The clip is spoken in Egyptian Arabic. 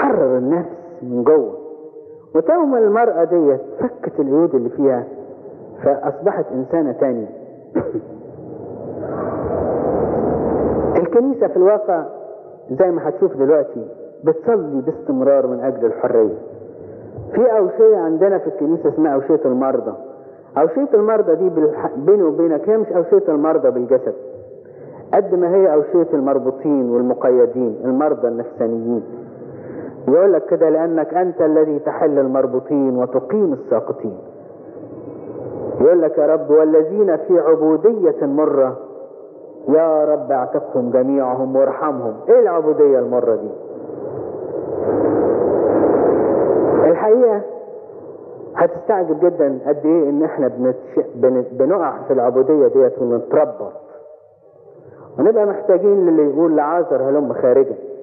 تحرر النفس من جوه وتوم المرأة ديت فكت القيود اللي فيها فأصبحت إنسانة تانية الكنيسة في الواقع زي ما هتشوف دلوقتي بتصلي باستمرار من أجل الحرية في أوشية عندنا في الكنيسة اسمها أوشية المرضى أوشية المرضى دي بالح... بيني وبينك هي مش أوشية المرضى بالجسد قد ما هي أوشية المربوطين والمقيدين المرضى النفسانيين يقول لك كده لأنك أنت الذي تحل المربوطين وتقيم الساقطين يقول لك يا رب والذين في عبودية مرة يا رب اعتقهم جميعهم وارحمهم ايه العبودية المرة دي الحقيقة هتستعجب جدا قد ايه ان احنا بنتش... بن... بنقع في العبودية ديت ونتربط ونبقى محتاجين للي يقول لعازر هلم خارجا